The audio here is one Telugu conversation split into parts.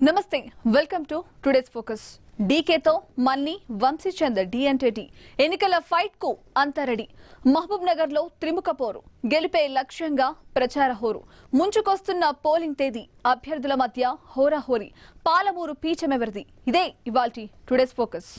నమస్తే వెల్కమ్ టు టుడేస్ ఫోకస్ డీకేతో మన్ని వంశీచంద్ డిఎన్టీటీ ఎన్నికల ఫైట్ కు అంతా రెడీ మహబూబ్ నగర్ లో త్రిముఖ పోరు గెలిపే లక్ష్యంగా ప్రచార హోరు ముంచుకొస్తున్న పోలింగ్ తేదీ అభ్యర్థుల మధ్య హోరాహోరీ పాలమూరు పీచమెవరిది ఇదే ఇవాల్టి టుడేస్ ఫోకస్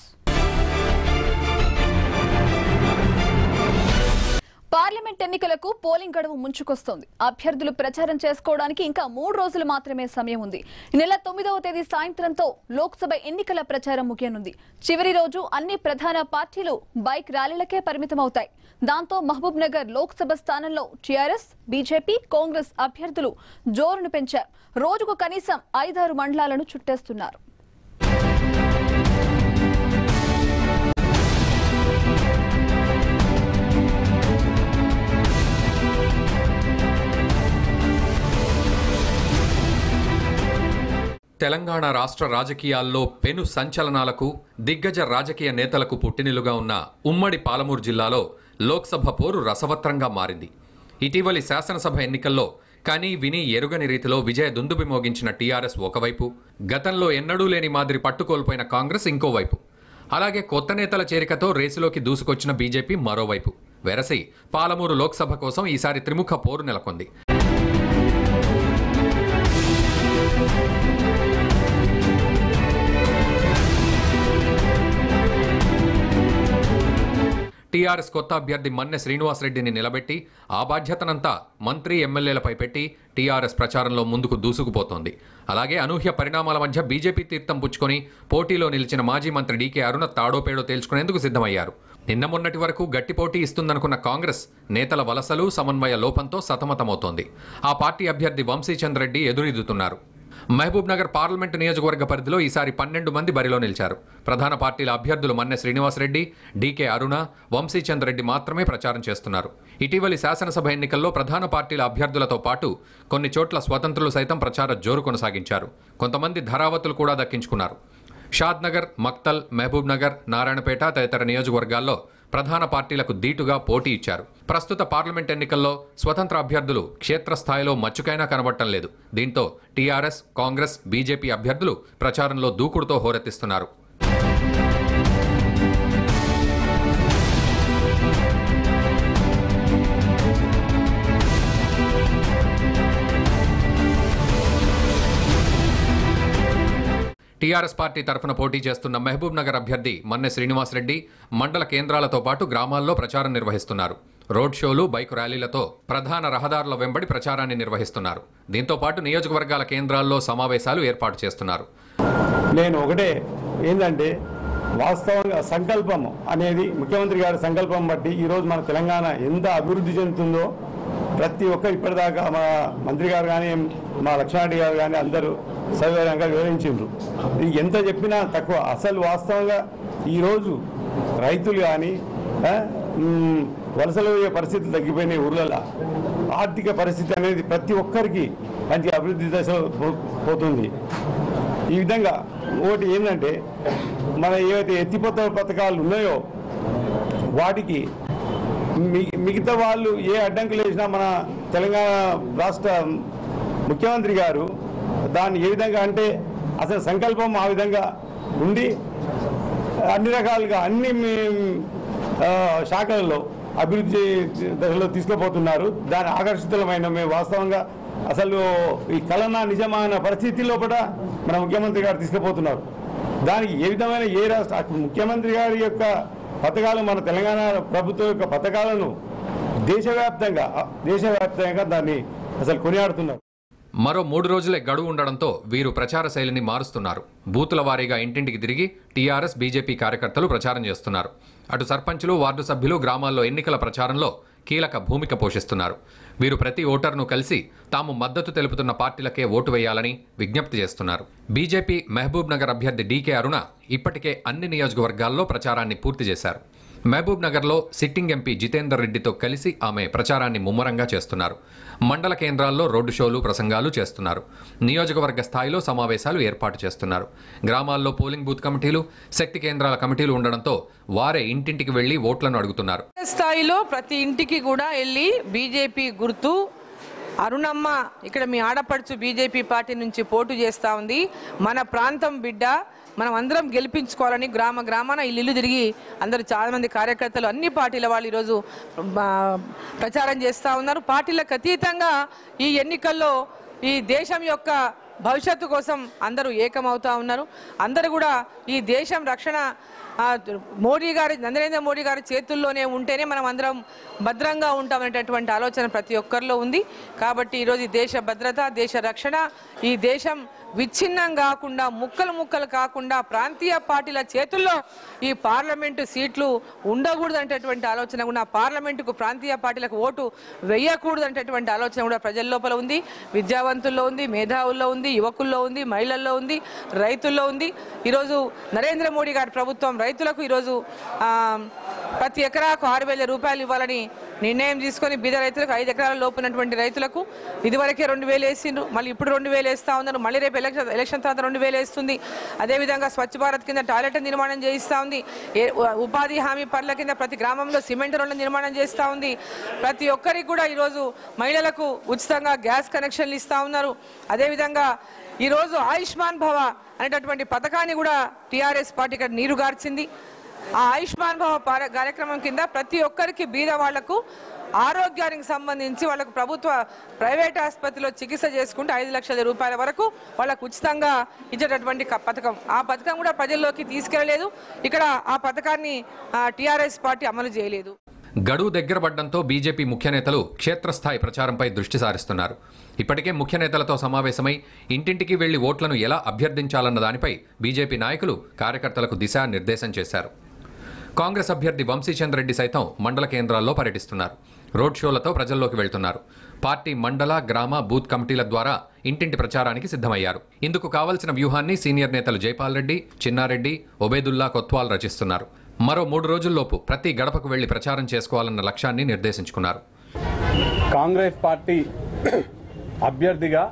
పార్లమెంట్ ఎన్నికలకు పోలింగ్ గడువు ముంచుకొస్తోంది అభ్యర్థులు ప్రచారం చేసుకోవడానికి ఇంకా మూడు రోజులు మాత్రమే సమయం ఉంది ఈ నెల తొమ్మిదవ తేదీ సాయంత్రంతో లోక్సభ ఎన్నికల ప్రచారం ముగియనుంది చివరి రోజు అన్ని ప్రధాన పార్టీలు బైక్ ర్యాలీలకే పరిమితమవుతాయి దాంతో మహబూబ్ నగర్ లోక్సభ స్థానంలో టీఆర్ఎస్ బీజేపీ కాంగ్రెస్ అభ్యర్థులు జోరును పెంచారు రోజుకు కనీసం ఐదారు మండలాలను చుట్టేస్తున్నారు తెలంగాణ రాష్ట్ర రాజకీయాల్లో పెను సంచలనాలకు దిగ్గజ రాజకీయ నేతలకు పుట్టినిలుగా ఉన్న ఉమ్మడి పాలమూరు జిల్లాలో లోక్సభ పోరు రసవత్రంగా మారింది ఇటీవలి శాసనసభ ఎన్నికల్లో కని విని ఎరుగని రీతిలో విజయ దుందుబి మోగించిన టీఆర్ఎస్ ఒకవైపు గతంలో ఎన్నడూ లేని మాదిరి పట్టుకోల్పోయిన కాంగ్రెస్ ఇంకోవైపు అలాగే కొత్త నేతల చేరికతో రేసులోకి దూసుకొచ్చిన బీజేపీ మరోవైపు వెరసి పాలమూరు లోక్సభ కోసం ఈసారి త్రిముఖ పోరు నెలకొంది టీఆర్ఎస్ కొత్త అభ్యర్థి మన్నె శ్రీనివాసరెడ్డిని నిలబెట్టి ఆ బాధ్యతనంతా మంత్రి ఎమ్మెల్యేలపై పెట్టి టీఆర్ఎస్ ప్రచారంలో ముందుకు దూసుకుపోతోంది అలాగే అనూహ్య పరిణామాల మధ్య బీజేపీ తీర్థం పుచ్చుకొని పోటీలో నిలిచిన మాజీ మంత్రి డీకే అరుణ తాడోపేడో తేల్చుకునేందుకు సిద్ధమయ్యారు నిన్న మొన్నటి వరకు గట్టి పోటీ ఇస్తుందనుకున్న కాంగ్రెస్ నేతల వలసలు సమన్వయ లోపంతో సతమతమవుతోంది ఆ పార్టీ అభ్యర్థి వంశీచంద్ రెడ్డి ఎదురెదుతున్నారు మహబూబ్ నగర్ పార్లమెంటు నియోజకవర్గ పరిధిలో ఈసారి పన్నెండు మంది బరిలో నిలిచారు ప్రధాన పార్టీల అభ్యర్థులు మన్నె శ్రీనివాసరెడ్డి డీకే అరుణ వంశీచంద్ రెడ్డి మాత్రమే ప్రచారం చేస్తున్నారు ఇటీవలి శాసనసభ ఎన్నికల్లో ప్రధాన పార్టీల అభ్యర్థులతో పాటు కొన్ని చోట్ల స్వతంత్రులు సైతం ప్రచార జోరు కొనసాగించారు కొంతమంది ధరావతులు కూడా దక్కించుకున్నారు షాద్ నగర్ మక్తల్ మహబూబ్ నగర్ నారాయణపేట తదితర నియోజకవర్గాల్లో ప్రధాన పార్టీలకు దీటుగా పోటీ ఇచ్చారు ప్రస్తుత పార్లమెంట్ ఎన్నికల్లో స్వతంత్ర అభ్యర్థులు క్షేత్రస్థాయిలో మచ్చుకైనా కనబడటం లేదు దీంతో టీఆర్ఎస్ కాంగ్రెస్ బీజేపీ అభ్యర్థులు ప్రచారంలో దూకుడుతో హోరెత్తిస్తున్నారు టీఆర్ఎస్ పార్టీ తరఫున పోటీ చేస్తున్న మహబూబ్ నగర్ అభ్యర్థి మన్నె శ్రీనివాసరెడ్డి మండల కేంద్రాలతో పాటు గ్రామాల్లో ప్రచారం నిర్వహిస్తున్నారు రోడ్ షోలు బైక్ ర్యాలీలతో ప్రధాన రహదారుల వెంబడి ప్రచారాన్ని నిర్వహిస్తున్నారు దీంతో పాటు నియోజకవర్గాల కేంద్రాల్లో సమావేశాలు ఏర్పాటు చేస్తున్నారు నేను ఒకటే ఏంటంటే వాస్తవంగా సంకల్పం అనేది ముఖ్యమంత్రి గారి సంకల్పం బట్టి ఈరోజు మన తెలంగాణ ఎంత అభివృద్ధి చెందుతుందో ప్రతి ఒక్క ఇప్పటిదాకా మా మంత్రి గారు కానీ మా లక్ష్మారెడ్డి గారు కానీ అందరూ సవివరంగా వివరించిండ్రు ఇది ఎంత చెప్పినా తక్కువ అసలు వాస్తవంగా ఈరోజు రైతులు కానీ ఆ, మ్, వలసలు పోయే పరిస్థితులు తగ్గిపోయినాయి ఊర్లలో ఆర్థిక పరిస్థితి అనేది ప్రతి ఒక్కరికి మంచి అభివృద్ధి దశలో పో- పోతుంది ఈ విధంగా ఒకటి ఏంటంటే మన ఏవైతే ఎత్తిపోత పథకాలు ఉన్నాయో వాటికి మి- మిగతా వాళ్ళు ఏ అడ్డంకులు వేసినా మన తెలంగాణ రాష్ట్ర ముఖ్యమంత్రి గారు దాన్ని ఏ విధంగా అంటే అసలు సంకల్పం ఆ విధంగా ఉండి అన్ని రకాలుగా అన్ని మీ- ఆ, శాఖలలో అభివృద్ధి దశలో తీసుకుపోతున్నారు దాని ఆకర్షితులమైన మేము వాస్తవంగా అసలు ఈ కలనా నిజమైన పరిస్థితిలో కూడా మన ముఖ్యమంత్రి గారు తీసుకుపోతున్నారు దానికి ఏ విధమైన ఏ రాష్ట్ర అక్కడ ముఖ్యమంత్రి గారి యొక్క పథకాలు మన తెలంగాణ ప్రభుత్వం యొక్క పథకాలను దేశవ్యాప్తంగా దేశవ్యాప్తంగా దాన్ని అసలు కొనియాడుతున్నారు మరో మూడు రోజులే గడువు ఉండడంతో వీరు ప్రచార శైలిని మారుస్తున్నారు బూతుల వారీగా ఇంటింటికి తిరిగి టీఆర్ఎస్ బీజేపీ కార్యకర్తలు ప్రచారం చేస్తున్నారు అటు సర్పంచులు వార్డు సభ్యులు గ్రామాల్లో ఎన్నికల ప్రచారంలో కీలక భూమిక పోషిస్తున్నారు వీరు ప్రతి ఓటర్ను కలిసి తాము మద్దతు తెలుపుతున్న పార్టీలకే ఓటు వేయాలని విజ్ఞప్తి చేస్తున్నారు బీజేపీ మహబూబ్ నగర్ అభ్యర్థి డీకే అరుణ ఇప్పటికే అన్ని నియోజకవర్గాల్లో ప్రచారాన్ని పూర్తి చేశారు మహబూబ్ నగర్లో సిట్టింగ్ ఎంపీ జితేందర్ రెడ్డితో కలిసి ఆమె ప్రచారాన్ని ముమ్మరంగా చేస్తున్నారు మండల కేంద్రాల్లో రోడ్డు షోలు ప్రసంగాలు చేస్తున్నారు నియోజకవర్గ స్థాయిలో సమావేశాలు ఏర్పాటు చేస్తున్నారు గ్రామాల్లో పోలింగ్ బూత్ కమిటీలు శక్తి కేంద్రాల కమిటీలు ఉండడంతో వారే ఇంటింటికి వెళ్లి ఓట్లను అడుగుతున్నారు స్థాయిలో ప్రతి ఇంటికి కూడా వెళ్ళి బీజేపీ గుర్తు అరుణమ్మ ఇక్కడ మీ ఆడపడుచు బీజేపీ పార్టీ నుంచి పోటు చేస్తూ ఉంది మన ప్రాంతం బిడ్డ మనం అందరం గెలిపించుకోవాలని గ్రామ గ్రామాన ఇల్లు ఇల్లు తిరిగి అందరూ చాలా మంది కార్యకర్తలు అన్ని పార్టీల వాళ్ళు ఈరోజు ఆ, ప్రచారం చేస్తూ ఉన్నారు పార్టీలకు అతీతంగా ఈ ఎన్నికల్లో ఈ దేశం యొక్క భవిష్యత్తు కోసం అందరూ ఏకమవుతా ఉన్నారు అందరూ కూడా ఈ దేశం రక్షణ ఆ, మోడీ గారి నరేంద్ర మోడీ గారి చేతుల్లోనే ఉంటేనే మనం అందరం భద్రంగా ఉంటామనేటటువంటి ఆలోచన ప్రతి ఒక్కరిలో ఉంది కాబట్టి ఈరోజు ఈ దేశ భద్రత దేశ రక్షణ ఈ దేశం విచ్ఛిన్నం కాకుండా ముక్కలు ముక్కలు కాకుండా ప్రాంతీయ పార్టీల చేతుల్లో ఈ పార్లమెంటు సీట్లు ఉండకూడదు అనేటటువంటి ఆలోచన కూడా పార్లమెంటుకు ప్రాంతీయ పార్టీలకు ఓటు వేయకూడదు అనేటటువంటి ఆలోచన కూడా ప్రజల లోపల ఉంది విద్యావంతుల్లో ఉంది మేధావుల్లో ఉంది యువకుల్లో ఉంది మహిళల్లో ఉంది రైతుల్లో ఉంది ఈరోజు నరేంద్ర మోడీ గారి ప్రభుత్వం రైతులకు ఈరోజు ఆ, ప్రతి ఎకరాకు ఆరు వేల రూపాయలు ఇవ్వాలని నిర్ణయం తీసుకొని బీద రైతులకు ఐదు ఎకరాల లోపు ఉన్నటువంటి రైతులకు ఇదివరకే రెండు వేలు వేసిండ్రు మళ్ళీ ఇప్పుడు రెండు వేలు వేస్తా ఉన్నారు మళ్ళీ రేపు ఎలక్షన్ ఎలక్షన్ తర్వాత రెండు వేలు వేస్తుంది అదేవిధంగా స్వచ్ఛ భారత్ కింద టాయిలెట్ నిర్మాణం చేయిస్తా ఉంది ఏ- ఉ- ఉపాధి హామీ పనుల కింద ప్రతి గ్రామంలో సిమెంట్ రోడ్ల నిర్మాణం చేస్తా ఉంది ప్రతి ఒక్కరికి కూడా ఈరోజు మహిళలకు ఉచితంగా గ్యాస్ కనెక్షన్లు ఇస్తా ఉన్నారు అదేవిధంగా ఈరోజు ఆయుష్మాన్ భవ అనేటటువంటి పథకాన్ని కూడా టీఆర్ఎస్ పార్టీ ఇక్కడ నీరు గార్చింది ఆ ఆయుష్మాన్ భవ పార- కార్యక్రమం కింద ప్రతి ఒక్కరికి బీద వాళ్లకు ఆరోగ్యానికి సంబంధించి వాళ్ళకు ప్రభుత్వ ప్రైవేట్ ఆసుపత్రిలో చికిత్స చేసుకుంటే ఐదు లక్షల రూపాయల వరకు వాళ్ళకు ఉచితంగా ఇచ్చేటటువంటి క- పథకం ఆ పథకం కూడా ప్రజల్లోకి తీసుకెళ్లలేదు ఇక్కడ ఆ పథకాన్ని టీఆర్ఎస్ పార్టీ అమలు చేయలేదు గడువు దగ్గర పడ్డంతో బీజేపీ ముఖ్య నేతలు క్షేత్రస్థాయి ప్రచారంపై దృష్టి సారిస్తున్నారు ఇప్పటికే ముఖ్య నేతలతో సమావేశమై ఇంటింటికి వెళ్లి ఓట్లను ఎలా అభ్యర్థించాలన్న దానిపై బీజేపీ నాయకులు కార్యకర్తలకు దిశానిర్దేశం చేశారు కాంగ్రెస్ అభ్యర్థి వంశీచంద్ర రెడ్డి సైతం మండల కేంద్రాల్లో పర్యటిస్తున్నారు రోడ్ షోలతో ప్రజల్లోకి వెళ్తున్నారు పార్టీ మండల గ్రామ బూత్ కమిటీల ద్వారా ఇంటింటి ప్రచారానికి సిద్ధమయ్యారు ఇందుకు కావలసిన వ్యూహాన్ని సీనియర్ నేతలు జైపాల్ రెడ్డి చిన్నారెడ్డి ఒబేదుల్లా కొత్వాల్ రచిస్తున్నారు మరో మూడు రోజుల్లోపు ప్రతి గడపకు వెళ్లి ప్రచారం చేసుకోవాలన్న లక్ష్యాన్ని నిర్దేశించుకున్నారు కాంగ్రెస్ పార్టీ అభ్యర్థిగా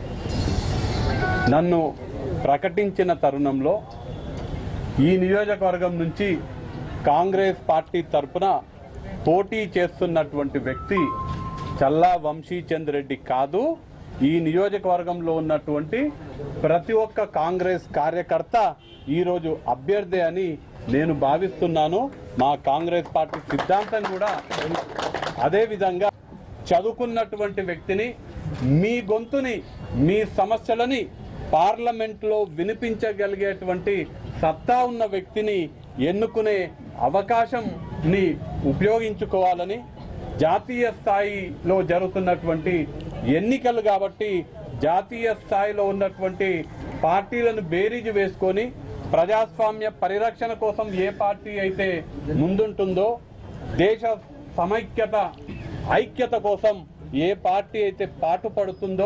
నన్ను ప్రకటించిన తరుణంలో ఈ నియోజకవర్గం నుంచి కాంగ్రెస్ పార్టీ తరపున పోటీ చేస్తున్నటువంటి వ్యక్తి చల్లా వంశీచంద్ రెడ్డి కాదు ఈ నియోజకవర్గంలో ఉన్నటువంటి ప్రతి ఒక్క కాంగ్రెస్ కార్యకర్త ఈరోజు అభ్యర్థి అని నేను భావిస్తున్నాను మా కాంగ్రెస్ పార్టీ సిద్ధాంతం కూడా అదే విధంగా చదువుకున్నటువంటి వ్యక్తిని మీ గొంతుని మీ సమస్యలని పార్లమెంట్లో వినిపించగలిగేటువంటి సత్తా ఉన్న వ్యక్తిని ఎన్నుకునే అవకాశంని ఉపయోగించుకోవాలని జాతీయ స్థాయిలో జరుగుతున్నటువంటి ఎన్నికలు కాబట్టి జాతీయ స్థాయిలో ఉన్నటువంటి పార్టీలను బేరీజు వేసుకొని ప్రజాస్వామ్య పరిరక్షణ కోసం ఏ పార్టీ అయితే ముందుంటుందో దేశ సమైక్యత ఐక్యత కోసం ఏ పార్టీ అయితే పాటుపడుతుందో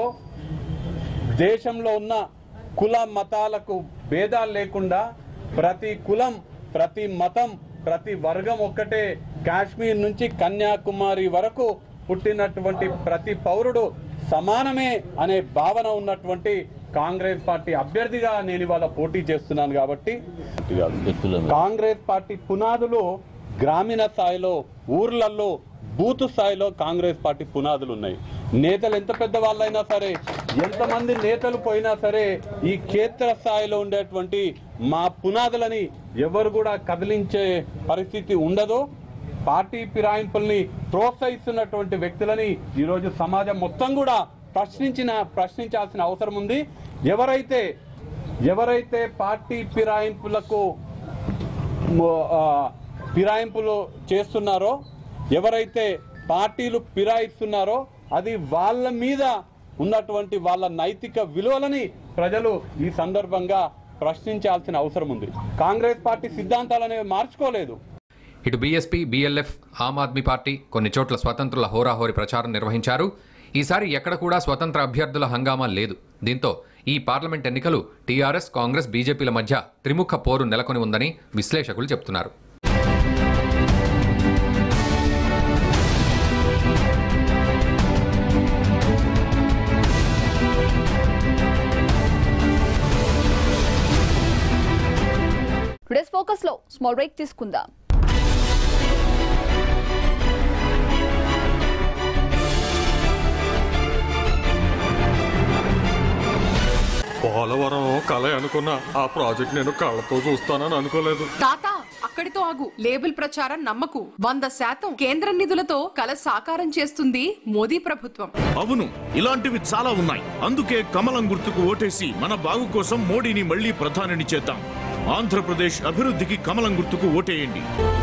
దేశంలో ఉన్న కుల మతాలకు భేదాలు లేకుండా ప్రతి కులం ప్రతి మతం ప్రతి వర్గం ఒక్కటే కాశ్మీర్ నుంచి కన్యాకుమారి వరకు పుట్టినటువంటి ప్రతి పౌరుడు సమానమే అనే భావన ఉన్నటువంటి కాంగ్రెస్ పార్టీ అభ్యర్థిగా నేను ఇవాళ పోటీ చేస్తున్నాను కాబట్టి కాంగ్రెస్ పార్టీ పునాదులు గ్రామీణ స్థాయిలో ఊర్లలో బూత్ స్థాయిలో కాంగ్రెస్ పార్టీ పునాదులు ఉన్నాయి నేతలు ఎంత పెద్ద వాళ్ళైనా సరే ఎంతమంది నేతలు పోయినా సరే ఈ క్షేత్ర స్థాయిలో ఉండేటువంటి మా పునాదులని ఎవరు కూడా కదిలించే పరిస్థితి ఉండదు పార్టీ ఫిరాయింపుల్ని ప్రోత్సహిస్తున్నటువంటి వ్యక్తులని ఈరోజు సమాజం మొత్తం కూడా ప్రశ్నించిన ప్రశ్నించాల్సిన అవసరం ఉంది ఎవరైతే ఎవరైతే పార్టీ ఫిరాయింపులకు మో- ఆ, ఫిరాయింపులు చేస్తున్నారో ఎవరైతే పార్టీలు ఫిరాయిస్తున్నారో అది వాళ్ళ మీద ఉన్నటువంటి వాళ్ళ నైతిక విలువలని ప్రజలు ఈ సందర్భంగా ప్రశ్నించాల్సిన అవసరం ఉంది కాంగ్రెస్ పార్టీ సిద్ధాంతాలు అనేవి మార్చుకోలేదు ఇటు BSP BLF Aam Aadmi party కొన్ని చోట్ల స్వతంత్రుల హోరాహోరీ ప్రచారం నిర్వహించారు ఈసారి ఎక్కడ కూడా స్వతంత్ర అభ్యర్థుల హంగామా లేదు దీంతో ఈ పార్లమెంట్ ఎన్నికలు టీఆర్ఎస్ కాంగ్రెస్ బీజేపీల మధ్య త్రిముఖ పోరు నెలకొని ఉందని విశ్లేషకులు చెబుతున్నారు టుడేస్ ఫోకస్ లో స్మాల్ బ్రేక్ తీసుకుందాం అనుకున్నా ఆ ప్రాజెక్ట్ నేను కళ్ళతో చూస్తానని అనుకోలేదు తాత అక్కడితో ఆగు లేబుల్ ప్రచారం నమ్మకు వంద శాతం కేంద్ర నిధులతో కల సాకారం చేస్తుంది మోదీ ప్రభుత్వం అవును ఇలాంటివి చాలా ఉన్నాయి అందుకే కమలం గుర్తుకు ఓటేసి మన బాగు కోసం మోడీని మళ్ళీ ప్రధానిని చేద్దాం ఆంధ్రప్రదేశ్ అభివృద్ధికి కమలం గుర్తుకు ఓటేయండి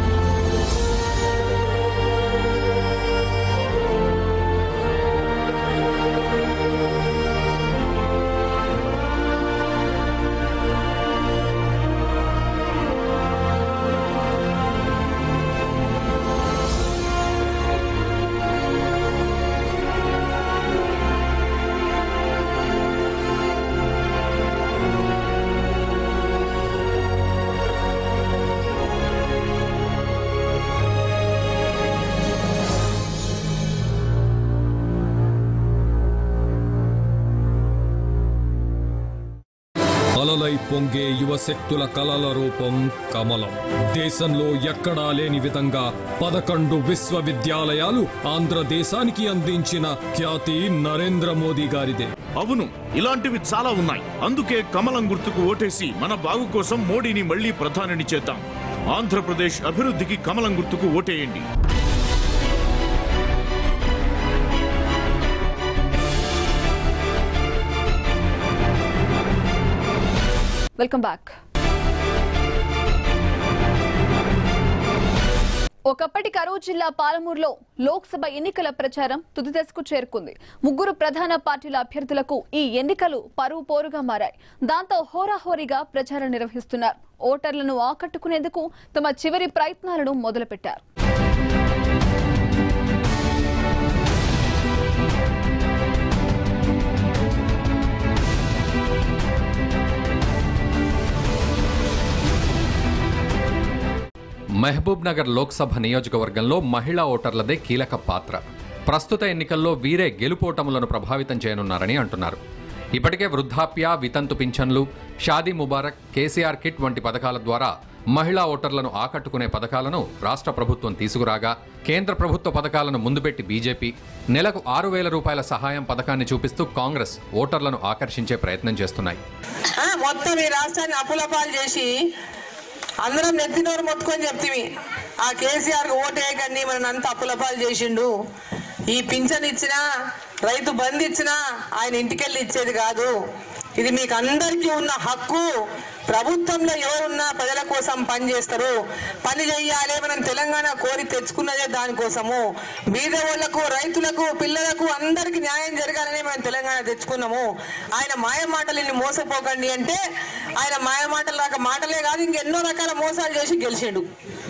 అలలై పొంగే యువశక్తుల కలల రూపం కమలం దేశంలో ఎక్కడా లేని విధంగా పదకొండు విశ్వవిద్యాలయాలు ఆంధ్రదేశానికి అందించిన ఖ్యాతి నరేంద్ర మోదీ గారిదే అవును ఇలాంటివి చాలా ఉన్నాయి అందుకే కమలం గుర్తుకు ఓటేసి మన బాగు కోసం మోడీని మళ్ళీ ప్రధానిని చేద్దాం ఆంధ్రప్రదేశ్ అభివృద్ధికి కమలం గుర్తుకు ఓటేయండి వెల్కమ్ బ్యాక్ ఒకప్పటి కరూరు జిల్లా పాలమూరులో లోక్సభ ఎన్నికల ప్రచారం తుది దశకు చేరుకుంది ముగ్గురు ప్రధాన పార్టీల అభ్యర్థులకు ఈ ఎన్నికలు పరువు పోరుగా మారాయి దాంతో హోరాహోరీగా ప్రచారం నిర్వహిస్తున్నారు ఓటర్లను ఆకట్టుకునేందుకు తమ చివరి ప్రయత్నాలను మొదలుపెట్టారు మహబూబ్ నగర్ లోక్సభ నియోజకవర్గంలో మహిళా ఓటర్లదే కీలక పాత్ర ప్రస్తుత ఎన్నికల్లో వీరే గెలుపోటములను ప్రభావితం చేయనున్నారని అంటున్నారు ఇప్పటికే వృద్ధాప్య వితంతు పింఛన్లు షాదీ ముబారక్ కేసీఆర్ కిట్ వంటి పథకాల ద్వారా మహిళా ఓటర్లను ఆకట్టుకునే పథకాలను రాష్ట్ర ప్రభుత్వం తీసుకురాగా కేంద్ర ప్రభుత్వ పథకాలను ముందుపెట్టి బీజేపీ నెలకు ఆరు వేల రూపాయల సహాయం పథకాన్ని చూపిస్తూ కాంగ్రెస్ ఓటర్లను ఆకర్షించే ప్రయత్నం చేస్తున్నాయి ఆ, మొత్తం ఈ రాష్ట్రాన్ని అప్పులపాలు చేసి అందరం నెత్తినోరు మొత్తుకొని చెప్తివి ఆ కేసీఆర్ ఓటేయకండి మన అంత అప్పులపాలు చేసిండు ఈ పింఛన్ ఇచ్చినా రైతు బంద్ ఇచ్చినా ఆయన ఇంటికెళ్ళి ఇచ్చేది కాదు ఇది మీకు అందరికీ ఉన్న హక్కు ప్రభుత్వంలో ఎవరున్నా ప్రజల కోసం పని చేస్తారు పని చెయ్యాలి మనం తెలంగాణ కోరి తెచ్చుకున్నదే దానికోసము బీద వాళ్ళకు రైతులకు పిల్లలకు అందరికి న్యాయం జరగాలని మనం తెలంగాణ తెచ్చుకున్నాము ఆయన మాయ మాటలని మోసపోకండి అంటే ఆయన మాయ మాటలు రాక మాటలే కాదు ఇంకెన్నో రకాల మోసాలు చేసి గెలిచిండు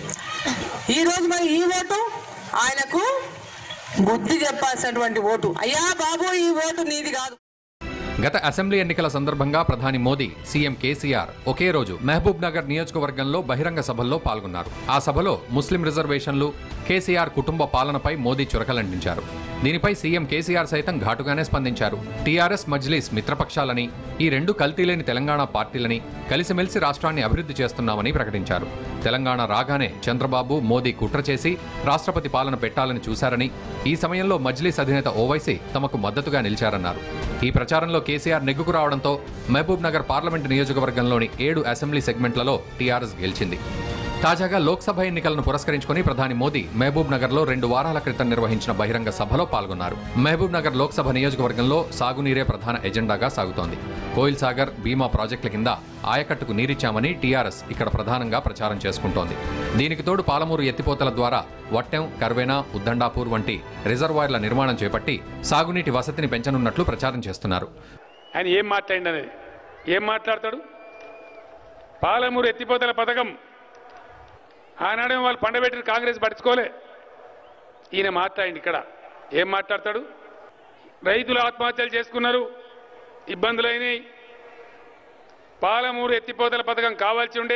ఈ రోజు మరి ఈ ఓటు ఆయనకు బుద్ధి చెప్పాల్సినటువంటి ఓటు అయ్యా బాబు ఈ ఓటు నీది కాదు గత అసెంబ్లీ ఎన్నికల సందర్భంగా ప్రధాని మోదీ సీఎం కేసీఆర్ ఒకే రోజు మహబూబ్ నగర్ నియోజకవర్గంలో బహిరంగ సభల్లో పాల్గొన్నారు ఆ సభలో ముస్లిం రిజర్వేషన్లు కేసీఆర్ కుటుంబ పాలనపై మోదీ చురకలంటించారు దీనిపై సీఎం కేసీఆర్ సైతం ఘాటుగానే స్పందించారు టీఆర్ఎస్ మజ్లీస్ మిత్రపక్షాలని ఈ రెండు కల్తీలేని తెలంగాణ పార్టీలని కలిసిమెలిసి రాష్ట్రాన్ని అభివృద్ధి చేస్తున్నామని ప్రకటించారు తెలంగాణ రాగానే చంద్రబాబు మోదీ కుట్ర చేసి రాష్ట్రపతి పాలన పెట్టాలని చూశారని ఈ సమయంలో మజ్లీస్ అధినేత ఓవైసీ తమకు మద్దతుగా నిలిచారన్నారు ఈ ప్రచారంలో కేసీఆర్ నెగ్గుకు రావడంతో మహబూబ్ నగర్ పార్లమెంటు నియోజకవర్గంలోని ఏడు అసెంబ్లీ సెగ్మెంట్లలో టీఆర్ఎస్ గెలిచింది తాజాగా లోక్సభ ఎన్నికలను పురస్కరించుకుని ప్రధాని మోదీ మహబూబ్ నగర్లో రెండు వారాల క్రితం నిర్వహించిన బహిరంగ సభలో పాల్గొన్నారు మహబూబ్ నగర్ లోక్సభ నియోజకవర్గంలో సాగునీరే ప్రధాన ఎజెండాగా సాగుతోంది కోయిల్ సాగర్ భీమా ప్రాజెక్టుల కింద ఆయకట్టుకు నీరిచ్చామని టీఆర్ఎస్ ఇక్కడ ప్రధానంగా ప్రచారం చేసుకుంటోంది దీనికి తోడు పాలమూరు ఎత్తిపోతల ద్వారా వట్టెం కర్వేనా ఉద్దండాపూర్ వంటి రిజర్వాయర్ల నిర్మాణం చేపట్టి సాగునీటి వసతిని పెంచనున్నట్లు ప్రచారం చేస్తున్నారు ఆయన ఏం మాట్లాడింది అనేది ఏం మాట్లాడతాడు పాలమూరు ఎత్తిపోతల పథకం ఆనాడే వాళ్ళు పండబెట్టిన కాంగ్రెస్ పట్టించుకోలే ఈయన మాట్లాడింది ఇక్కడ ఏం మాట్లాడతాడు రైతులు ఆత్మహత్యలు చేసుకున్నారు ఇబ్బందులైనాయి పాలమూరు ఎత్తిపోతల పథకం కావాల్సి ఉండే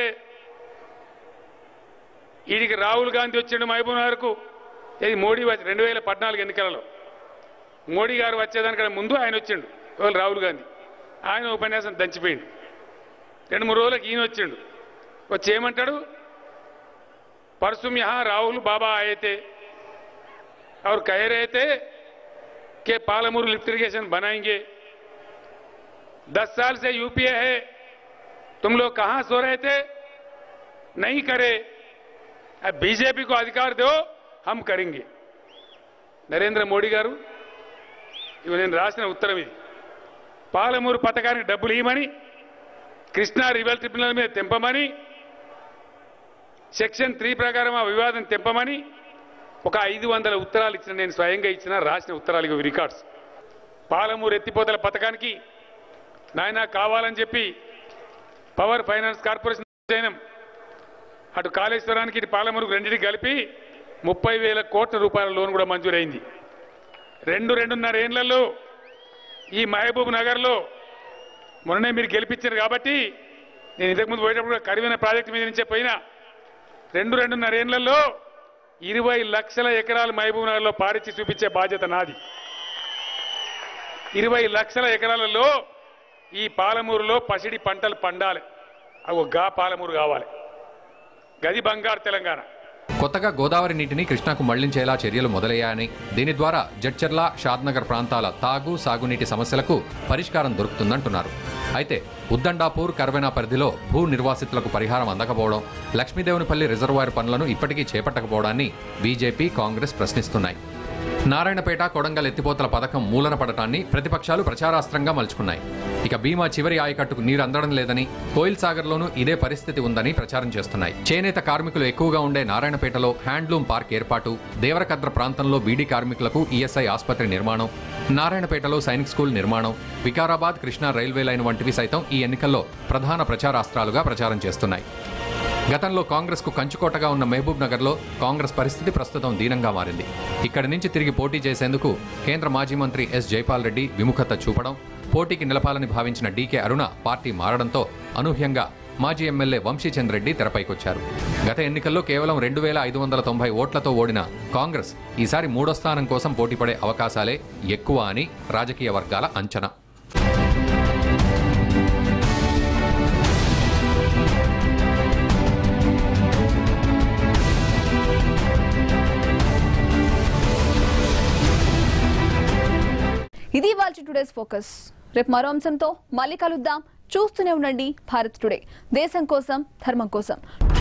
వీడికి రాహుల్ గాంధీ వచ్చిండు మహబూబ్ నగర్కు ఇది మోడీ వచ్చి రెండు వేల పద్నాలుగు ఎన్నికలలో మోడీ గారు వచ్చేదానికన్నా ముందు ఆయన వచ్చిండు ఎవరు రాహుల్ గాంధీ ఆయన ఉపన్యాసం దంచిపోయిండు రెండు మూడు రోజులకు ఈయన వచ్చిండు వచ్చి ఏమంటాడు परसों यहाँ राहुल बाबा आए थे और कह रहे थे कि पालमूर लिफ्ट इरिगेशन बनाएंगे दस साल से यूपीए है तुम लोग कहां सो रहे थे नहीं करे अब बीजेपी को अधिकार दो हम करेंगे నరేంద్ర మోడీ గారు ఇవి నేను రాసిన ఉత్తరం ఇది పాలమూరు పథకానికి డబ్బులు ఇవ్వమని కృష్ణా రివల్ ట్రిబ్యునల్ మీద తెంపమని సెక్షన్ త్రీ ప్రకారం ఆ వివాదం తెంపమని ఒక ఐదు వందల ఉత్తరాలు ఇచ్చిన నేను స్వయంగా ఇచ్చిన రాసిన ఉత్తరాలు ఇవి రికార్డ్స్ పాలమూరు ఎత్తిపోతల పథకానికి నాయన కావాలని చెప్పి పవర్ ఫైనాన్స్ కార్పొరేషన్ చేయనం అటు కాళేశ్వరానికి ఇటు పాలమూరుకు రెండింటికి కలిపి ముప్పై వేల కోట్ల రూపాయల లోన్ కూడా మంజూరైంది రెండు రెండున్నర ఏండ్లలో ఈ మహబూబ్ నగర్లో మొన్ననే మీరు గెలిపించారు కాబట్టి నేను ఇంతకుముందు పోయేటప్పుడు కూడా కరివైన ప్రాజెక్టు మీద నుంచే పోయినా రెండు రెండున్నర ఏండ్లలో ఇరవై లక్షల ఎకరాలు మహబూబ్ నగర్లో పారిచ్చి చూపించే బాధ్యత నాది ఇరవై లక్షల ఎకరాలలో ఈ పాలమూరులో పసిడి పంటలు పండాలి అవి గా పాలమూరు కావాలి గది బంగారు తెలంగాణ కొత్తగా గోదావరి నీటిని కృష్ణాకు మళ్లించేలా చర్యలు మొదలయ్యాయని దీని ద్వారా జడ్చర్ల షాద్నగర్ ప్రాంతాల తాగు సాగునీటి సమస్యలకు పరిష్కారం దొరుకుతుందంటున్నారు అయితే ఉద్దండాపూర్ కర్వెనా పరిధిలో భూ నిర్వాసితులకు పరిహారం అందకపోవడం లక్ష్మీదేవునిపల్లి రిజర్వాయర్ పనులను ఇప్పటికీ చేపట్టకపోవడాన్ని బీజేపీ కాంగ్రెస్ ప్రశ్నిస్తున్నాయి నారాయణపేట కొడంగల్ ఎత్తిపోతల పథకం మూలన పడటాన్ని ప్రతిపక్షాలు ప్రచారాస్త్రంగా మలుచుకున్నాయి ఇక భీమా చివరి ఆయకట్టుకు నీరు అందడం లేదని కోయిల్ సాగర్లోనూ ఇదే పరిస్థితి ఉందని ప్రచారం చేస్తున్నాయి చేనేత కార్మికులు ఎక్కువగా ఉండే నారాయణపేటలో హ్యాండ్లూమ్ పార్క్ ఏర్పాటు దేవరకద్ర ప్రాంతంలో బీడీ కార్మికులకు ఈఎస్ఐ ఆసుపత్రి నిర్మాణం నారాయణపేటలో సైనిక్ స్కూల్ నిర్మాణం వికారాబాద్ కృష్ణా రైల్వే లైన్ వంటివి సైతం ఈ ఎన్నికల్లో ప్రధాన ప్రచారాస్త్రాలుగా ప్రచారం చేస్తున్నాయి గతంలో కాంగ్రెస్ కు కంచుకోటగా ఉన్న మహబూబ్ నగర్ లో కాంగ్రెస్ పరిస్థితి ప్రస్తుతం దీనంగా మారింది ఇక్కడి నుంచి తిరిగి పోటీ చేసేందుకు కేంద్ర మాజీ మంత్రి ఎస్ జైపాల్ రెడ్డి విముఖత చూపడం పోటీకి నిలపాలని భావించిన డీకే అరుణ పార్టీ మారడంతో అనూహ్యంగా మాజీ ఎమ్మెల్యే వంశీచంద్ రెడ్డి తెరపైకొచ్చారు గత ఎన్నికల్లో కేవలం రెండు వేల ఐదు వందల తొంభై ఓట్లతో ఓడిన కాంగ్రెస్ ఈసారి మూడో స్థానం కోసం పోటీపడే అవకాశాలే ఎక్కువ అని రాజకీయ వర్గాల అంచనా ఇది వాళ్ళ టుడేస్ ఫోకస్ రేపు మరో అంశంతో మళ్ళీ కలుద్దాం చూస్తూనే ఉండండి భారత్ టుడే దేశం కోసం ధర్మం కోసం